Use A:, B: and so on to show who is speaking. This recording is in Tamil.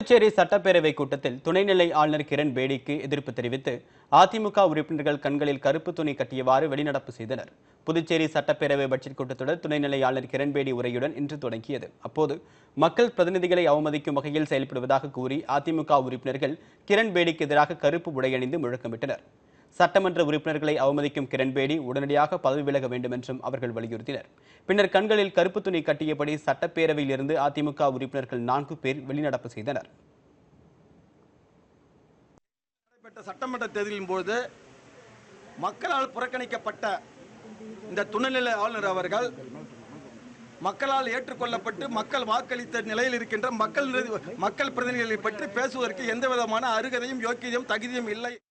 A: புதுச்சேரி சட்டப்பேரவை கூட்டத்தில் துணைநிலை ஆளுநர் கிரண் பேடிக்கு எதிர்ப்பு தெரிவித்து அதிமுக உறுப்பினர்கள் கண்களில் கருப்பு துணி கட்டியவாறு வெளிநடப்பு செய்தனர் புதுச்சேரி சட்டப்பேரவை பட்ஜெட் கூட்டத்தொடர் துணைநிலை ஆளுநர் கிரண் பேடி உரையுடன் இன்று தொடங்கியது அப்போது மக்கள் பிரதிநிதிகளை அவமதிக்கும் வகையில் செயல்படுவதாக கூறி அதிமுக உறுப்பினர்கள் கிரண் பேடிக்கு எதிராக கருப்பு உடையணிந்து முழக்கமிட்டனர் சட்டமன்ற உறுப்பினர்களை அவமதிக்கும் கிரண்பேடி உடனடியாக பதவி விலக வேண்டும் என்றும் அவர்கள் வலியுறுத்தினர் பின்னர் கண்களில் கருப்பு துணி கட்டியபடி சட்டப்பேரவையில் இருந்து அதிமுக உறுப்பினர்கள் நான்கு பேர் வெளிநடப்பு செய்தனர்
B: நடைபெற்ற சட்டமன்ற தேர்தலின் பொழுது மக்களால் புறக்கணிக்கப்பட்ட இந்த துணைநிலை ஆளுநர் அவர்கள் மக்களால் ஏற்றுக்கொள்ளப்பட்டு மக்கள் வாக்களித்த நிலையில் இருக்கின்ற மக்கள் மக்கள் பிரதிநிதிகளை பற்றி பேசுவதற்கு எந்த விதமான அருகதையும் யோக்கியதையும் தகுதியும் இல்லை